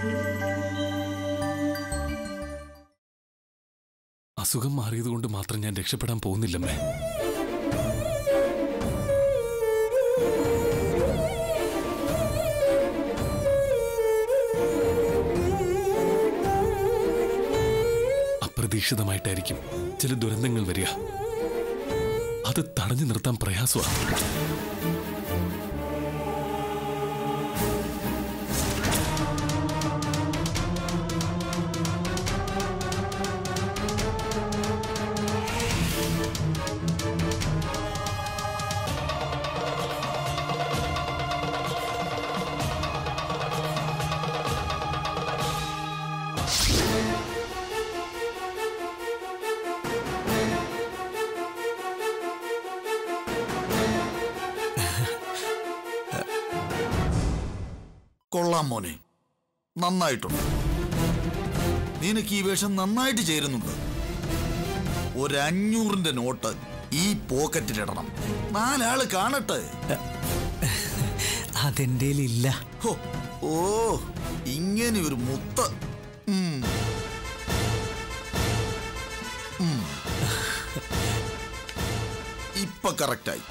അസുഖം മാറിയതുകൊണ്ട് മാത്രം ഞാൻ രക്ഷപ്പെടാൻ പോകുന്നില്ലമ്മേ അപ്രതീക്ഷിതമായിട്ടായിരിക്കും ചില ദുരന്തങ്ങൾ വരിക അത് തടഞ്ഞു നിർത്താൻ പ്രയാസമാണ് കൊള്ളാം മോനെ നന്നായിട്ടുണ്ട് നിനക്ക് ഈ വേഷം നന്നായിട്ട് ചേരുന്നുണ്ട് ഒരു അഞ്ഞൂറിന്റെ നോട്ട് ഈ പോക്കറ്റിലിടണം നാലാള് കാണട്ടെ അതെന്റെ ഇല്ല ഹോ, ഓ ഇങ്ങനെ ഒരു മുത്ത് ഉം. ഉം. ഇപ്പൊ കറക്റ്റായി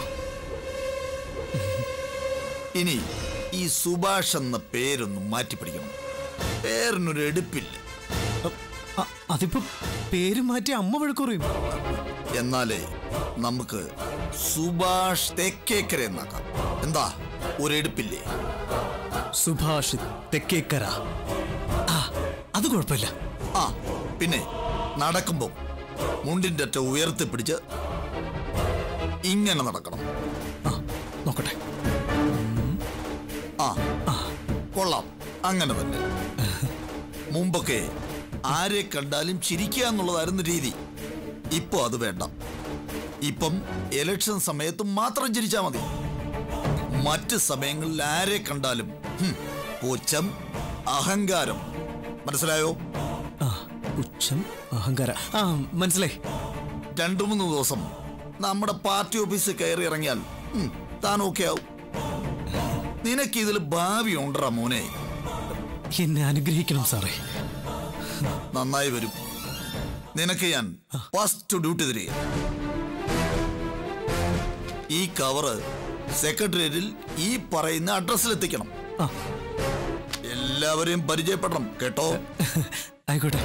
ഇനി ഈ സുഭാഷ് എന്ന പേരൊന്ന് മാറ്റിപ്പിടിക്കണം പേരിനൊരു എടുപ്പില്ല അ- അതിപ്പോ പേര് മാറ്റി അമ്മ വഴക്കുറയും എന്നാലേ നമുക്ക് സുഭാഷ് തെക്കേക്കര എന്നാക്കാം എന്താ ഒരു എടുപ്പില്ലേ സുഭാഷ് തെക്കേക്കര ആ അത് കുഴപ്പമില്ല ആ പിന്നെ നടക്കുമ്പോ മുണ്ടിന്റെ അറ്റ ഉയർത്തിപ്പിടിച്ച് ഇങ്ങനെ നടക്കണം ആ നോക്കട്ടെ ആ കൊള്ളാം അങ്ങനെ തന്നെ മുമ്പൊക്കെ ആരെ കണ്ടാലും ചിരിക്കുക എന്നുള്ളതായിരുന്നു രീതി ഇപ്പൊ അത് വേണ്ട ഇപ്പം ഇലക്ഷൻ സമയത്ത് മാത്രം ചിരിച്ചാ മതി മറ്റ് സമയങ്ങളിൽ ആരെ കണ്ടാലും ഹും, പുച്ഛം അഹങ്കാരം മനസ്സിലായോ ആ ഉച്ചം അഹങ്കാര ആ മനസ്സിലായി രണ്ടു മൂന്ന് ദിവസം നമ്മുടെ പാർട്ടി ഓഫീസിൽ കയറി ഇറങ്ങിയാൽ ഉം, താൻ ഓക്കെ ആവും നിനക്ക് ഇതിൽ ഭാവി ഉണ്ടറാ മോനെ എന്നെ അനുഗ്രഹിക്കണം സാറേ നന്നായി വരും നിനക്ക് ഞാൻ ഫസ്റ്റ് ഡ്യൂട്ടി തരിക ഈ കവറ് സെക്രട്ടേറിയറ്റിൽ ഈ പറയുന്ന അഡ്രസ്സിൽ എത്തിക്കണം ആ എല്ലാവരെയും പരിചയപ്പെടണം കേട്ടോ ആയിക്കോട്ടെ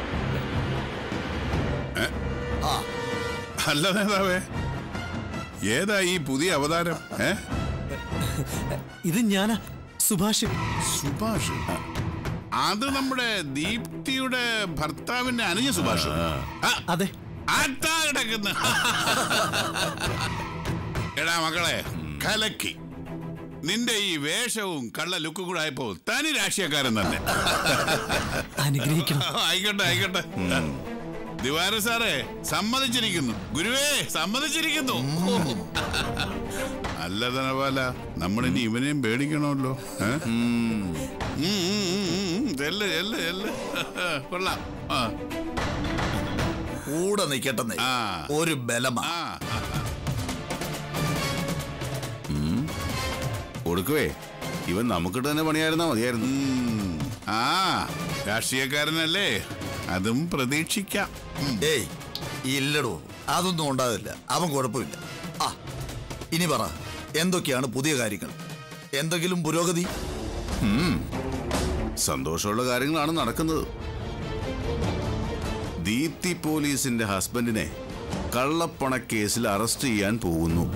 ആ അല്ല നേതാവേ ഏതാ ഈ പുതിയ അവതാരം ഏ ഇത് ഞാനാ സുഭാഷ് സുഭാഷ് അത് നമ്മുടെ ദീപ്തിയുടെ ഭർത്താവിന്റെ അനുജ സുഭാഷ് ആ, അതെ ആട്ടാ കിടക്കുന്ന എടാ മക്കളെ കലക്കി നിന്റെ ഈ വേഷവും കള്ള ലുക്കും കൂടെ ആയപ്പോ തനി രാഷ്ട്രീയക്കാരൻ തന്നെ അനുഗ്രഹിക്കണം ആയിക്കോട്ടെ ആയിക്കോട്ടെ ദിവാര സാറേ സമ്മതിച്ചിരിക്കുന്നു ഗുരുവേ സമ്മതിച്ചിരിക്കുന്നു അല്ല ധനപാല നമ്മളിനി ഇവനെയും പേടിക്കണമല്ലോ ഏ? ഉം, ഉം, ഉം, ഉം. ചെല്ല് ചെല്ല് ചെല്ല് കൊള്ളാം ആ കൂടെ നിൽക്കട്ടെന്നേ ആ. ഒരു ബലമാ ആ ആ. കൊടുക്കുവേ ഇവൻ നമുക്കിട്ട് തന്നെ പണിയായിരുന്നാ മതിയായിരുന്നു ആ രാഷ്ട്രീയക്കാരനല്ലേ അതും പ്രതീക്ഷിക്കാം ഉം. ഏയ് ഇല്ലടോ അതൊന്നും ഉണ്ടാകില്ല അവൻ കുഴപ്പമില്ല ആ ഇനി പറ എന്തൊക്കെയാണ് പുതിയ കാര്യങ്ങൾ എന്തെങ്കിലും പുരോഗതി സന്തോഷമുള്ള കാര്യങ്ങളാണ് നടക്കുന്നത് ദീപ്തി പോലീസിന്റെ ഹസ്ബൻഡിനെ കള്ളപ്പണക്കേസിൽ അറസ്റ്റ് ചെയ്യാൻ പോകുന്നു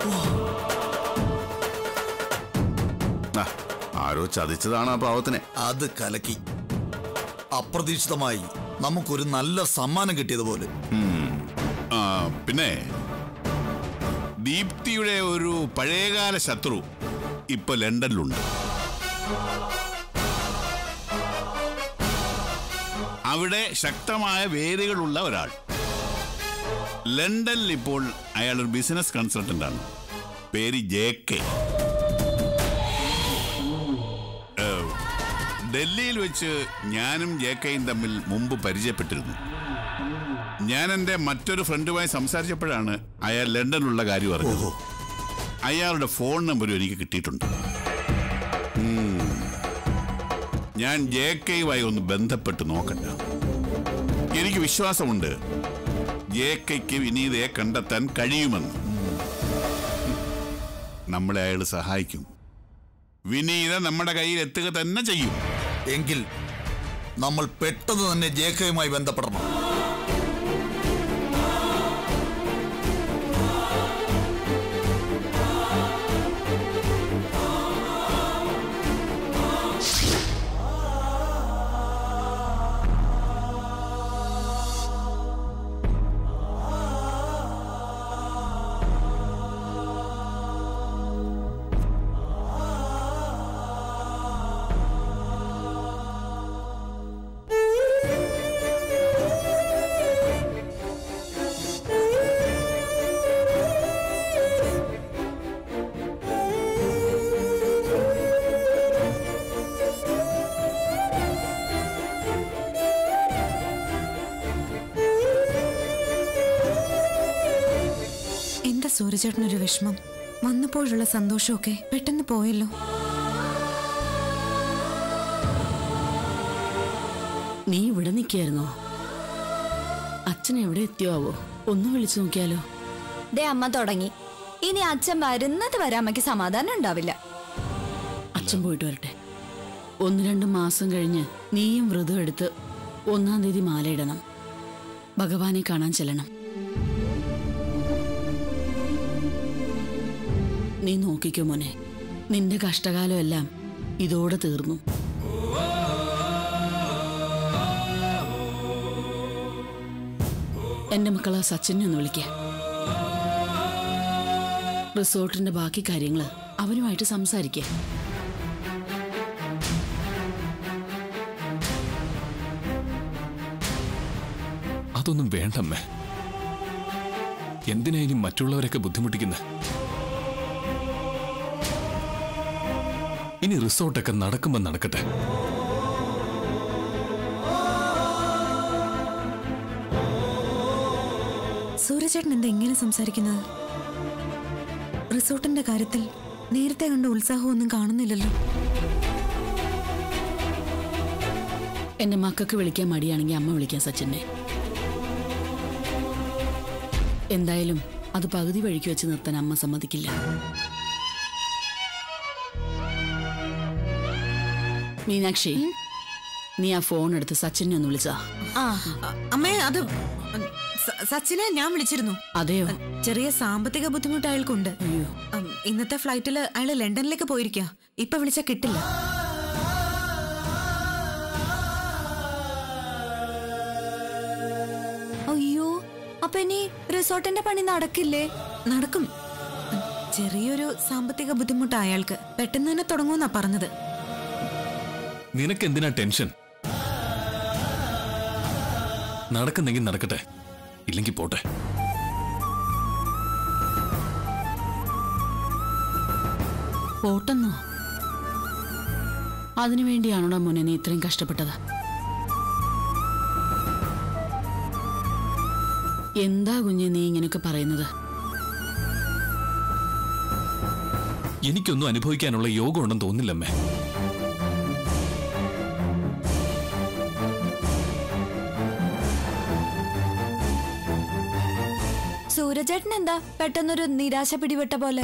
ആ, ആരോ ചതിച്ചതാണ് ആ പാവത്തിനെ അത് കലക്കി അപ്രതീക്ഷിതമായി നമുക്കൊരു നല്ല സമ്മാനം കിട്ടിയതുപോലെ ആ, പിന്നെ ദീപ്തിയുടെ ഒരു പഴയകാല ശത്രു ഇപ്പൊ ലണ്ടനിലുണ്ട് അവിടെ ശക്തമായ വേരുകളുള്ള ഒരാൾ ലണ്ടനിൽ ഇപ്പോൾ അയാൾ ഒരു ബിസിനസ് കൺസൾട്ടന്റ് ആണ് പേര് ജെ കെ ഏഹ്, ഡൽഹിയിൽ വെച്ച് ഞാനും ജെ കെയും തമ്മിൽ മുമ്പ് പരിചയപ്പെട്ടിരുന്നു ഞാൻ എൻ്റെ മറ്റൊരു ഫ്രണ്ടുമായി സംസാരിച്ചപ്പോഴാണ് അയാൾ ലണ്ടനിലുള്ള കാര്യം അറിഞ്ഞത് അയാളുടെ ഫോൺ നമ്പറും എനിക്ക് കിട്ടിയിട്ടുണ്ട് ഉം. ഞാൻ ജെ കെയുമായി ഒന്ന് ബന്ധപ്പെട്ട് നോക്കട്ടെ എനിക്ക് വിശ്വാസമുണ്ട് ജെ കെക്ക് വിനീതയെ കണ്ടെത്താൻ കഴിയുമെന്ന് നമ്മളെ അയാൾ സഹായിക്കും വിനീത നമ്മുടെ കയ്യിൽ എത്തുക തന്നെ ചെയ്യും എങ്കിൽ നമ്മൾ പെട്ടെന്ന് തന്നെ ജേക്കയുമായി ബന്ധപ്പെടണം എന്താ സൂര്യചേട്ടനൊരു വിഷമം വന്നപ്പോഴുള്ള സന്തോഷമൊക്കെ പെട്ടെന്ന് പോയല്ലോ നീ ഇവിടെ നിൽക്കായിരുന്നോ അച്ഛൻ എവിടെ എത്തിയോ ആവോ ഒന്ന് വിളിച്ചു നോക്കിയാലോ ദേ അമ്മ തുടങ്ങി ഇനി അച്ഛൻ വരുന്നത് വരെ അമ്മയ്ക്ക് സമാധാനം ഉണ്ടാവില്ല അച്ഛൻ പോയിട്ട് വരട്ടെ ഒന്ന് രണ്ട് മാസം കഴിഞ്ഞ് നീയും വ്രതം എടുത്ത് ഒന്നാം തീയതി മാലയിടണം ഭഗവാനെ കാണാൻ ചെല്ലണം നീ നോക്കിക്കോ മോനെ നിന്റെ കഷ്ടകാലം എല്ലാം ഇതോടെ തീർന്നു എന്റെ മക്കളെ സച്ചിനെ ഒന്ന് വിളിക്ക റിസോർട്ടിന്റെ ബാക്കി കാര്യങ്ങള് അവനുമായിട്ട് സംസാരിക്കുക അതൊന്നും വേണ്ടമ്മേ എന്തിനാ ഇനി മറ്റുള്ളവരൊക്കെ ബുദ്ധിമുട്ടിക്കുന്നത് ഇനി റിസോർട്ടൊക്കെ നടക്കുമ്പോ നടക്കട്ടെ സൂര്യചേട്ടൻ എന്താ ഇങ്ങനെ സംസാരിക്കുന്നത് റിസോർട്ടിന്റെ കാര്യത്തിൽ നേരത്തെ കണ്ട ഉത്സാഹമൊന്നും കാണുന്നില്ലല്ലോ എന്റെ മക്കൾക്ക് വിളിക്കാൻ മടിയാണെങ്കിൽ അമ്മ വിളിക്കാൻ സച്ചിനെ എന്തായാലും അത് പകുതി വഴിക്ക് വെച്ച് നിർത്താൻ അമ്മ സമ്മതിക്കില്ല മീനാക്ഷി നീ ആ ഫോൺ എടുത്ത് സച്ചിനെ ഒന്ന് വിളിച്ചാ ആ അമ്മേ അത് സ- സച്ചിനെ ഞാൻ വിളിച്ചിരുന്നു അതെയോ ചെറിയ സാമ്പത്തിക ബുദ്ധിമുട്ട് അയാൾക്കുണ്ട് അയ്യോ ഉം, ഇന്നത്തെ ഫ്ലൈറ്റിൽ അയാൾ ലണ്ടനിലേക്ക് പോയിരിക്കുക ഇപ്പൊ വിളിച്ചാ കിട്ടില്ല അയ്യോ അപ്പൊ ഇനി റിസോർട്ടിന്റെ പണി നടക്കില്ലേ നടക്കും ഉം, ചെറിയൊരു സാമ്പത്തിക ബുദ്ധിമുട്ട് അയാൾക്ക് പെട്ടെന്ന് തന്നെ തുടങ്ങുമെന്നാ പറഞ്ഞത് നിനക്ക് എന്തിനാ ടെൻഷൻ നടക്കുന്നെങ്കിൽ നടക്കട്ടെ ഇല്ലെങ്കിൽ പോട്ടെ പോട്ടെന്നോ അതിനു വേണ്ടിയാണോടാ മോനെ നീ ഇത്രയും കഷ്ടപ്പെട്ടത് എന്താ കുഞ്ഞെ നീ ഇങ്ങനെയൊക്കെ പറയുന്നത് എനിക്കൊന്നും അനുഭവിക്കാനുള്ള യോഗം ഉണ്ടെന്ന് തോന്നില്ലമ്മേ സൂരജേട്ടൻ എന്താ പെട്ടെന്നൊരു നിരാശ പിടിപെട്ട പോലെ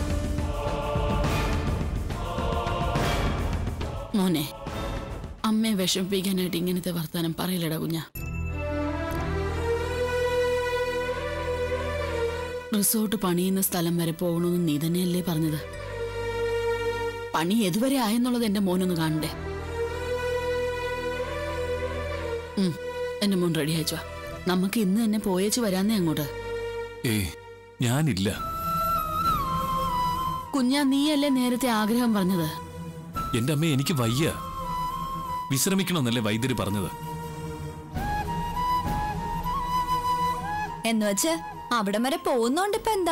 മോനെ അമ്മയെ വിഷമിപ്പിക്കാനായിട്ട് ഇങ്ങനത്തെ വർത്താനം പറയില്ലടാ കുഞ്ഞ റിസോർട്ട് പണിയുന്ന സ്ഥലം വരെ പോകണമെന്ന് നീ തന്നെയല്ലേ പറഞ്ഞത് പണി എതുവരെ ആയെന്നുള്ളത് എന്റെ മോനൊന്ന് കാണണ്ടേ ഉം, എന്റെ മോൻ റെഡി അയച്ചോ നമുക്ക് ഇന്ന് തന്നെ പോയേച്ച് വരാന്നേ അങ്ങോട്ട് ഏയ് ഞാനില്ല കുഞ്ഞാ നീയല്ലേ നേരത്തെ ആഗ്രഹം പറഞ്ഞത് എന്റെ അമ്മ എനിക്ക് വയ്യ വിശ്രമിക്കണമെന്നല്ലേ വൈദ്യര് പറഞ്ഞത് എന്ന് വെച്ച് അവിടം വരെ പോകുന്നോണ്ട് ഇപ്പൊ എന്താ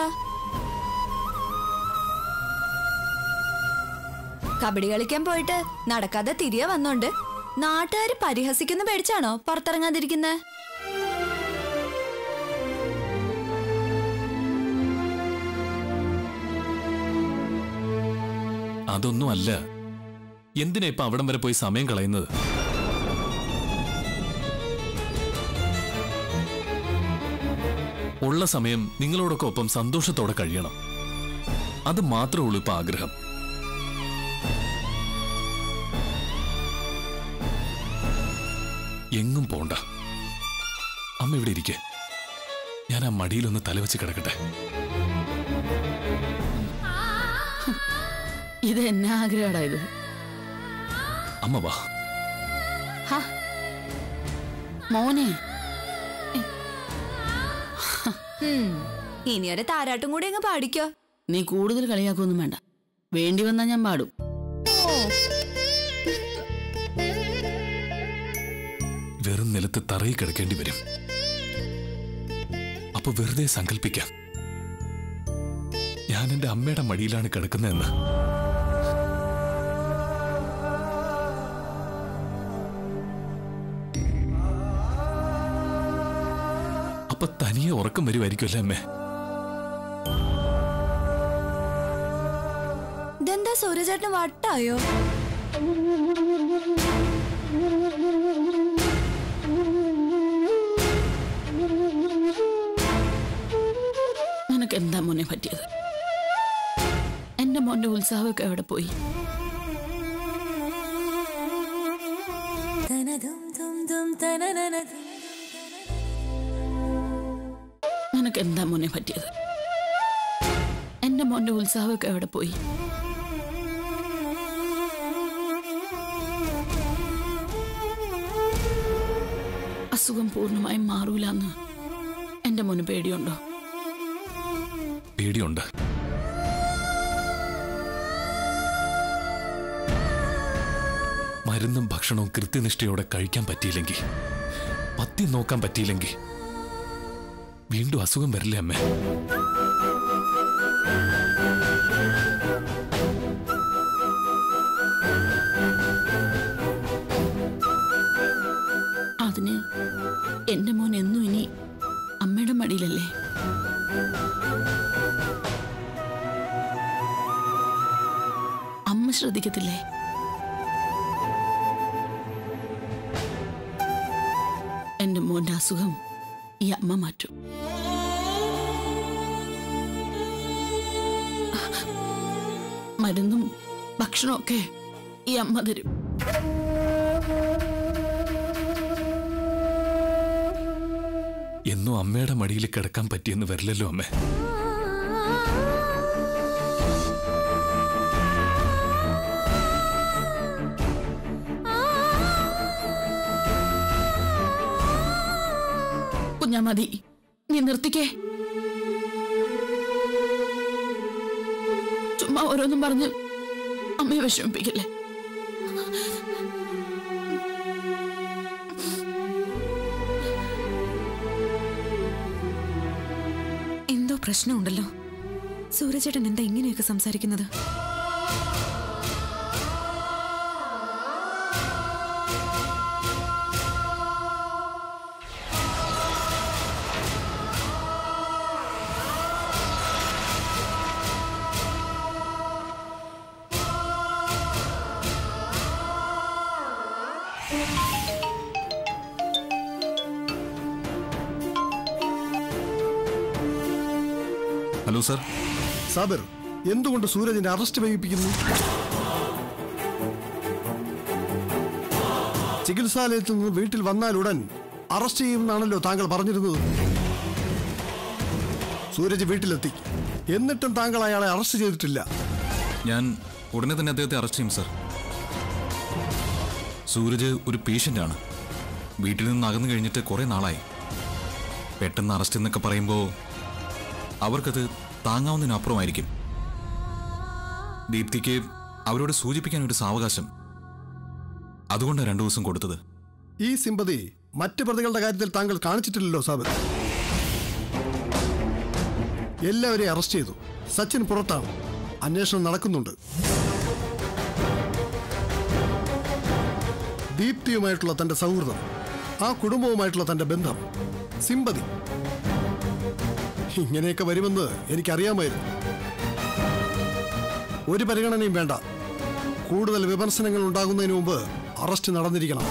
കബഡി കളിക്കാൻ പോയിട്ട് നടക്കാതെ തിരികെ വന്നോണ്ട് നാട്ടുകാർ പരിഹസിക്കുന്ന പേടിച്ചാണോ പുറത്തിറങ്ങാതിരിക്കുന്നത് അതൊന്നും അല്ല എന്തിനാ ഇപ്പൊ അവിടം വരെ പോയി സമയം കളയുന്നത് ഉള്ള സമയം നിങ്ങളോടൊക്കെ ഒപ്പം സന്തോഷത്തോടെ കഴിയണം അത് മാത്രമേ ഉള്ളൂ ഇപ്പൊ ആഗ്രഹം എങ്ങും പോണ്ട അമ്മ ഇവിടെ ഇരിക്കെ ഞാൻ ആ മടിയിലൊന്ന് തലവെച്ച് കിടക്കട്ടെ ഇത് എന്നാ ആഗ്രഹടാ ഇത് അമ്മ വാ ഹ, മോനെ ഉം, ഇനി ഒരു താരാട്ടും കൂടി അങ്ങ് പാടിക്കോ നീ കൂടുതൽ കളിയാക്കൊന്നും വേണ്ട വേണ്ടി വന്നാ ഞാൻ പാടും വെറും നിലത്ത് തറയിൽ കിടക്കേണ്ടി വരും അപ്പൊ വെറുതെ സങ്കല്പിക്കാം ഞാൻ എന്റെ അമ്മയുടെ മടിയിലാണ് കിടക്കുന്നതെന്ന് അപ്പൊ തനിയെ ഉറക്കം വരുമായിരിക്കുമല്ലേ അമ്മേ ഇതെന്താ സൂര്യചേട്ടന് വട്ടായോ നിനക്ക് എന്താ മോനെ പറ്റിയത് എന്റെ മോന്റെ ഉത്സാഹമൊക്കെ എവിടെ പോയി നിനക്ക് എന്താ മോനെ പറ്റിയത് എന്റെ മോന്റെ ഉത്സാഹമൊക്കെ എവിടെ പോയി അസുഖം പൂർണ്ണമായും മാറൂലെന്ന് എന്റെ മോന് പേടിയുണ്ടോ പേടിയുണ്ട് മരുന്നും ഭക്ഷണവും കൃത്യനിഷ്ഠയോടെ കഴിക്കാൻ പറ്റിയില്ലെങ്കിൽ പത്തി നോക്കാൻ പറ്റിയില്ലെങ്കിൽ വീണ്ടും അസുഖം വരില്ലേ അമ്മേ അതിന് എന്റെ മോൻ എന്നും ഇനി അമ്മയുടെ മടിയിലല്ലേ അമ്മ ശ്രദ്ധിക്കത്തില്ലേ എന്റെ മോന്റെ അസുഖം ഈ അമ്മ മാറ്റും മരുന്നും ഭക്ഷണമൊക്കെ ഈ അമ്മ തരും എന്നും അമ്മയുടെ മടിയിൽ കിടക്കാൻ പറ്റിയെന്ന് വരില്ലല്ലോ അമ്മേ കുഞ്ഞാ മതി നീ നിർത്തിക്കേ ചുമ്മാ ഓരോന്നും പറഞ്ഞ് അമ്മയെ വിഷമിപ്പിക്കില്ലേ എന്തോ പ്രശ്നമുണ്ടല്ലോ സൂര്യചേട്ടൻ എന്താ ഇങ്ങനെയൊക്കെ സംസാരിക്കുന്നത് ഹലോ സാർ സാബിർ എന്തുകൊണ്ട് സൂരജിനെ അറസ്റ്റ് ചെയ്യിപ്പിക്കുന്നു ചികിത്സാലയത്തിൽ നിന്ന് വീട്ടിൽ വന്നാലുടൻ അറസ്റ്റ് ചെയ്യുമെന്നാണല്ലോ താങ്കൾ പറഞ്ഞിരുന്നത് സൂരജ് വീട്ടിലെത്തി എന്നിട്ടും താങ്കൾ അയാളെ അറസ്റ്റ് ചെയ്തിട്ടില്ല ഞാൻ ഉടനെ തന്നെ അദ്ദേഹത്തെ അറസ്റ്റ് ചെയ്യും സർ സൂരജ് ഒരു പേഷ്യൻ്റ് ആണ് വീട്ടിൽ നിന്ന് അകന്നു കഴിഞ്ഞിട്ട് കുറേ നാളായി പെട്ടെന്ന് അറസ്റ്റ് എന്നൊക്കെ പറയുമ്പോൾ അവർക്കത് താങ്ങാവുന്നതിനപ്പുറമായിരിക്കും ദീപ്തിക്ക് അവരോട് സൂചിപ്പിക്കാൻ ഒരു സാവകാശം അതുകൊണ്ടാണ് രണ്ടു ദിവസം കൊടുത്തത് ഈ സിമ്പതി മറ്റ് പ്രതികളുടെ കാര്യത്തിൽ താങ്കൾ കാണിച്ചിട്ടില്ലല്ലോ സാബിർ എല്ലാവരെയും അറസ്റ്റ് ചെയ്തു സച്ചിൻ പുറത്താണ് അന്വേഷണം നടക്കുന്നുണ്ട് ദീപ്തിയുമായിട്ടുള്ള തന്റെ സൗഹൃദം ആ കുടുംബവുമായിട്ടുള്ള തന്റെ ബന്ധം സിമ്പതി ഇങ്ങനെയൊക്കെ വരുമെന്ന് എനിക്കറിയാമായിരുന്നു ഒരു പരിഗണനയും വേണ്ട കൂടുതൽ വിമർശനങ്ങൾ ഉണ്ടാകുന്നതിന് മുമ്പ് അറസ്റ്റ് നടന്നിരിക്കണം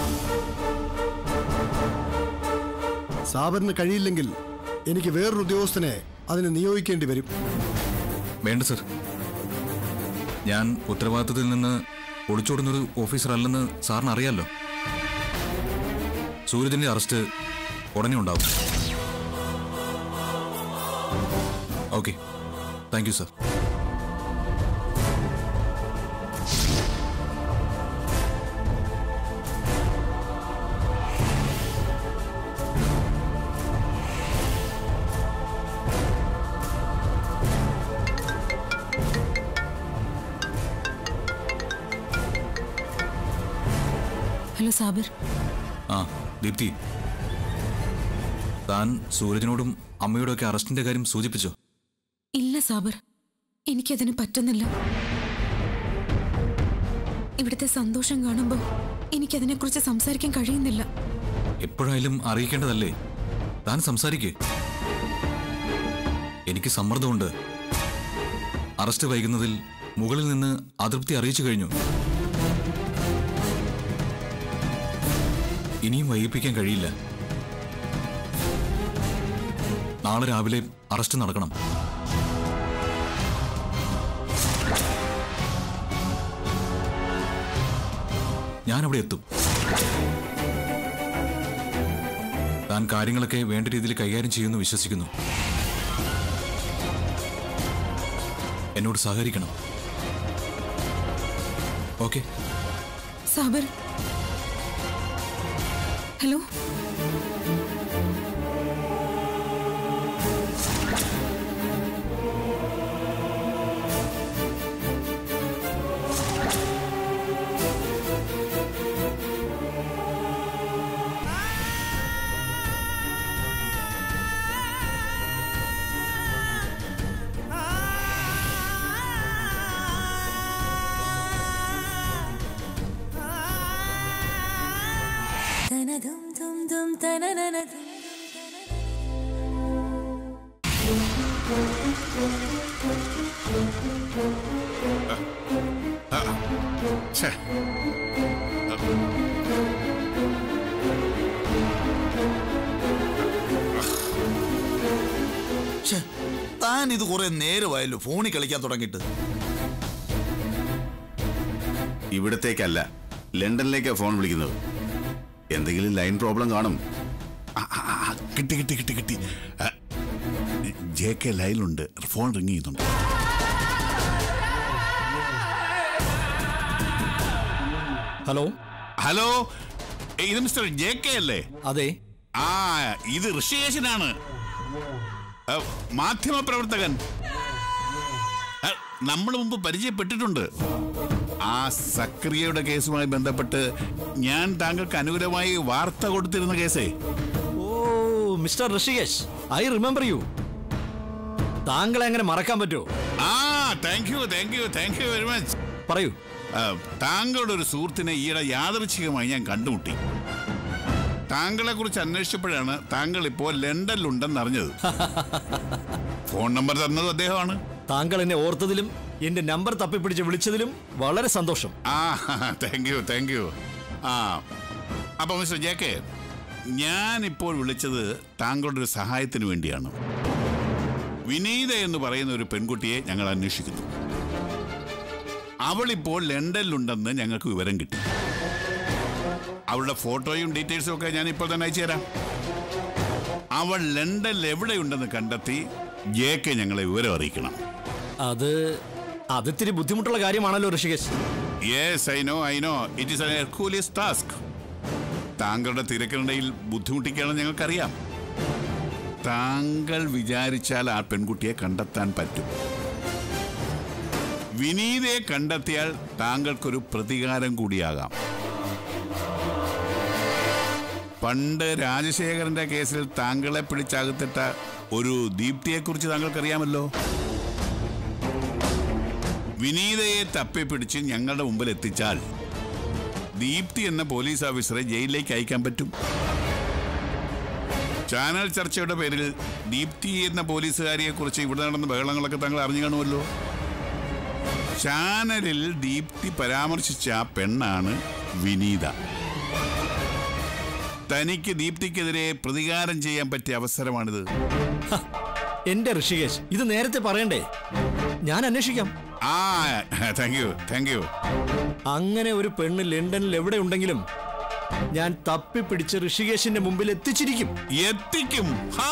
സാബറിന് കഴിയില്ലെങ്കിൽ എനിക്ക് വേറൊരു ഉദ്യോഗസ്ഥനെ അതിന് നിയോഗിക്കേണ്ടി വരും വേണ്ട സർ ഞാൻ ഉത്തരവാദിത്തത്തിൽ നിന്ന് ഒളിച്ചോടുന്നൊരു ഓഫീസർ അല്ലെന്ന് സാറിന് അറിയാലോ സൂരജിന്റെ അറസ്റ്റ് ഉടനെ ഉണ്ടാവും okay thank you sir hello Sabir ആ ദീപ്തി താൻ സൂരജിനോടും അമ്മയോടും ഒക്കെ അറസ്റ്റിന്റെ കാര്യം സൂചിപ്പിച്ചോ ഇല്ല സാബിർ എനിക്കതിന് പറ്റുന്നില്ല ഇവിടുത്തെ സന്തോഷം കാണുമ്പോൾ എനിക്കതിനെക്കുറിച്ച് സംസാരിക്കാൻ കഴിയുന്നില്ല എപ്പോഴായാലും അറിയിക്കേണ്ടതല്ലേ താൻ സംസാരിക്കേ എനിക്ക് സമ്മർദ്ദമുണ്ട് അറസ്റ്റ് വൈകുന്നതിൽ മുകളിൽ നിന്ന് അതൃപ്തി അറിയിച്ചു കഴിഞ്ഞു ഇനിയും വൈകിപ്പിക്കാൻ കഴിയില്ല നാളെ രാവിലെ അറസ്റ്റ് നടക്കണം ഞാനവിടെ എത്തും താൻ കാര്യങ്ങളൊക്കെ വേണ്ട രീതിയിൽ കൈകാര്യം ചെയ്യുമെന്ന് വിശ്വസിക്കുന്നു എന്നോട് സഹകരിക്കണം ഓക്കെ സാബിർ ഹലോ ഛേ. ഛെ, താൻ ഇത് കുറെ നേരമായല്ലോ ഫോണിൽ കളിക്കാൻ തുടങ്ങിയിട്ട് ഇവിടത്തേക്കല്ല ലണ്ടനിലേക്കാ ഫോൺ വിളിക്കുന്നത് എന്തെങ്കിലും ലൈൻ പ്രോബ്ലം കാണും ആ, ആ, ആ, കിട്ടി കിട്ടി കിട്ടി കിട്ടി ആ, ജെ കെ ലൈനിലുണ്ട് ഫോൺ റിങ് ചെയ്യുന്നുണ്ട് ഹലോ ഹലോ ഏ, ഇത് മിസ്റ്റർ ജെ കെ അല്ലേ അതെ ആ ഇത് ഋഷികേശനാണ് ആ, മാധ്യമപ്രവർത്തകൻ ആ, നമ്മൾ മുമ്പ് പരിചയപ്പെട്ടിട്ടുണ്ട് ആ സക്രിയയുടെ കേസുമായി ബന്ധപ്പെട്ട് ഞാൻ താങ്കൾക്ക് അനുകൂലമായി വാർത്ത കൊടുത്തിരുന്ന കേസേ oh mister Rishikesh I remember you താങ്കളെ എങ്ങനെ മറക്കാൻ പറ്റുമോ ആ thank you thank you thank you very much പറയൂ താങ്കളുടെ ഒരു സുഹൃത്തിനെ ഈയിടെ യാദൃച്ഛികമായി ഞാൻ കണ്ടുമുട്ടി താങ്കളെ കുറിച്ച് അന്വേഷിച്ചപ്പോഴാണ് താങ്കൾ ഇപ്പോൾ ലണ്ടനിലുണ്ടെന്ന് അറിഞ്ഞത് ഫോൺ നമ്പർ തന്നതും അദ്ദേഹമാണ് താങ്കൾ എന്നെ ഓർത്തതിലും എന്റെ നമ്പർ തപ്പിപ്പിടിച്ച് വിളിച്ചതിലും വളരെ സന്തോഷം ആ താങ്ക് യു താങ്ക് യു ആ അപ്പോൾ മിസ്റ്റർ ജെ കെ ഞാൻ ഇപ്പോൾ വിളിച്ചത് താങ്കളുടെ ഒരു സഹായത്തിന് വേണ്ടിയാണ് വിനീത എന്ന് പറയുന്ന ഒരു പെൺകുട്ടിയെ ഞങ്ങൾ അന്വേഷിക്കുന്നു അവളിപ്പോൾ ലണ്ടനിലുണ്ടെന്ന് ഞങ്ങൾക്ക് വിവരം കിട്ടി അവളുടെ ഫോട്ടോയും ഡീറ്റെയിൽസും ഒക്കെ ഞാൻ ഇപ്പോൾ തന്നെ അയച്ചു തരാം അവൾ ലണ്ടനിൽ എവിടെയുണ്ടെന്ന് കണ്ടെത്തി ജെ കെ ഞങ്ങളെ വിവരം അറിയിക്കണം അത് അതിത്തിരി ബുദ്ധിമുട്ടുള്ള കാര്യമാണല്ലോ Rishikesh yes I know I know it is an Herculean task താങ്കളുടെ തിരക്കിനിടയിൽ ബുദ്ധിമുട്ടിക്കുകയാണെന്ന് ഞങ്ങൾക്കറിയാം താങ്കൾ വിചാരിച്ചാൽ ആ പെൺകുട്ടിയെ കണ്ടെത്താൻ പറ്റും വിനീതയെ കണ്ടെത്തിയാൽ താങ്കൾക്കൊരു പ്രതികാരം കൂടിയാകാം പണ്ട് രാജശേഖരന്റെ കേസിൽ താങ്കളെ പിടിച്ചകത്തിട്ട ഒരു ദീപ്തിയെക്കുറിച്ച് താങ്കൾക്കറിയാമല്ലോ വിനീതയെ തപ്പിപ്പിടിച്ച് ഞങ്ങളുടെ മുമ്പിൽ എത്തിച്ചാൽ ദീപ്തി എന്ന പോലീസ് ഓഫീസറെ ജയിലിലേക്ക് അയക്കാൻ പറ്റും ചാനൽ ചർച്ചയുടെ പേരിൽ ദീപ്തി എന്ന പോലീസുകാരിയെ കുറിച്ച് ഇവിടെ നടന്ന ബഹളങ്ങളൊക്കെ താങ്കൾ അറിഞ്ഞു കാണുമല്ലോ ചാനലിൽ ദീപ്തി പരാമർശിച്ച ആ പെണ്ണാണ് വിനീത തനിക്ക് ദീപ്തിക്കെതിരെ പ്രതികാരം ചെയ്യാൻ പറ്റിയ അവസരമാണിത് എന്റെ ഋഷികേശ് ഇത് നേരത്തെ പറയണ്ടേ ഞാൻ അന്വേഷിക്കാം ആ താങ്ക് യു താങ്ക് യു അങ്ങനെ ഒരു പെണ്ണ് ലണ്ടനിൽ എവിടെ ഉണ്ടെങ്കിലും ഞാൻ തപ്പിപ്പിടിച്ച് ഋഷികേശിന്റെ മുമ്പിൽ എത്തിച്ചിരിക്കും എത്തിക്കും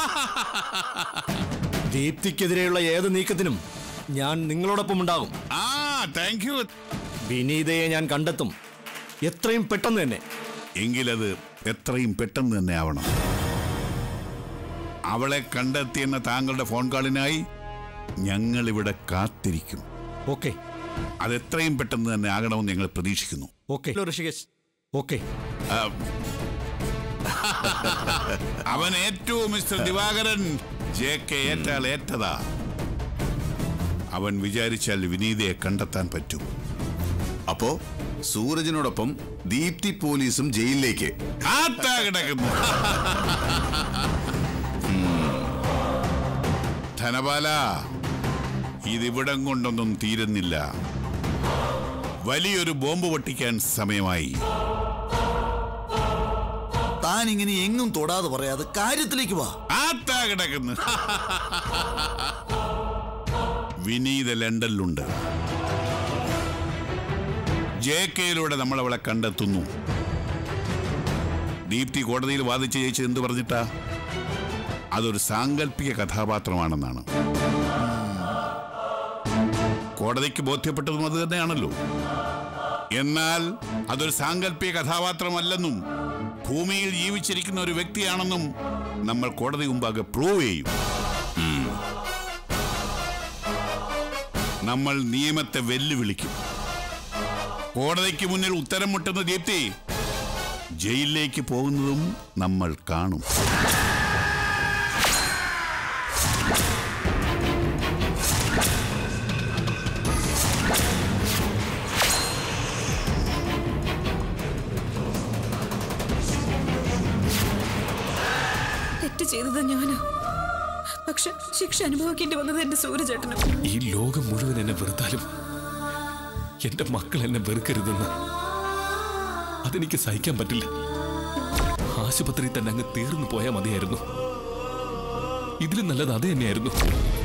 ദീപ്തിക്കെതിരെയുള്ള ഏത് നീക്കത്തിനും ഞാൻ നിങ്ങളോടൊപ്പം ഉണ്ടാകും ആ താങ്ക് യു വിനീതയെ ഞാൻ കണ്ടെത്തും എത്രയും പെട്ടെന്ന് തന്നെ എങ്കിലത് എത്രയും പെട്ടെന്ന് തന്നെ ആവണം അവളെ കണ്ടെത്തിയെന്ന താങ്കളുടെ ഫോൺ കോളിനായി ഞങ്ങൾ ഇവിടെ കാത്തിരിക്കും ഓക്കെ അതെത്രയും പെട്ടെന്ന് തന്നെ ആകണമെന്ന് ഞങ്ങൾ പ്രതീക്ഷിക്കുന്നു ഓക്കെ ഋഷികേശ് ഓക്കെ ആ, അവൻ ഏറ്റവും മിസ്റ്റർ ദിവാകരൻ ജെ കെ ഏറ്റാൽ ഏറ്റതാ അവൻ വിചാരിച്ചാൽ വിനീതയെ കണ്ടെത്താൻ പറ്റും അപ്പോ സൂരജിനോടൊപ്പം ദീപ്തി പോലീസും ജയിലിലേക്ക് ആത്താ കിടക്കുന്നു ധനപാല ഇതിവിടം കൊണ്ടൊന്നും തീരുന്നില്ല വലിയൊരു ബോംബ് പൊട്ടിക്കാൻ സമയമായി താൻ ഇങ്ങനെ എങ്ങും തൊടാതെ പറയാതെ കാര്യത്തിലേക്ക് വാ ആത്താ കിടക്കുന്നു വിനീത ലണ്ടനിലുണ്ട് ജെ കെയിലൂടെ നമ്മൾ അവളെ കണ്ടെത്തുന്നു ദീപ്തി കോടതിയിൽ വാദിച്ച് ജയിച്ചത് എന്ത് പറഞ്ഞിട്ടാ അതൊരു സാങ്കല്പിക കഥാപാത്രമാണെന്നാണ് കോടതിക്ക് ബോധ്യപ്പെട്ടതും അത് തന്നെയാണല്ലോ എന്നാൽ അതൊരു സാങ്കല്പിക കഥാപാത്രമല്ലെന്നും ഭൂമിയിൽ ജീവിച്ചിരിക്കുന്ന ഒരു വ്യക്തിയാണെന്നും നമ്മൾ കോടതി മുമ്പാകെ പ്രൂവ് ചെയ്യും ഉം. നമ്മൾ നിയമത്തെ വെല്ലുവിളിക്കും കോടതിക്ക് മുന്നിൽ ഉത്തരം മുട്ടുന്ന ദീപ്തി ജയിലിലേക്ക് പോകുന്നതും നമ്മൾ കാണും തെറ്റ് ചെയ്തത് ഞാനാ പക്ഷെ ശിക്ഷ അനുഭവിക്കേണ്ടി വന്നത് എന്റെ സൂര്യചേട്ടനും ഈ ലോകം മുഴുവൻ എന്നെ വെറുത്താലും എന്റെ മക്കൾ എന്നെ വെറുക്കരുതെന്ന് അതെനിക്ക് സഹിക്കാൻ പറ്റില്ല ആശുപത്രിയിൽ തന്നെ അങ്ങ് തീർന്നു പോയാൽ മതിയായിരുന്നു ഇതിലും നല്ലത് അത് തന്നെയായിരുന്നു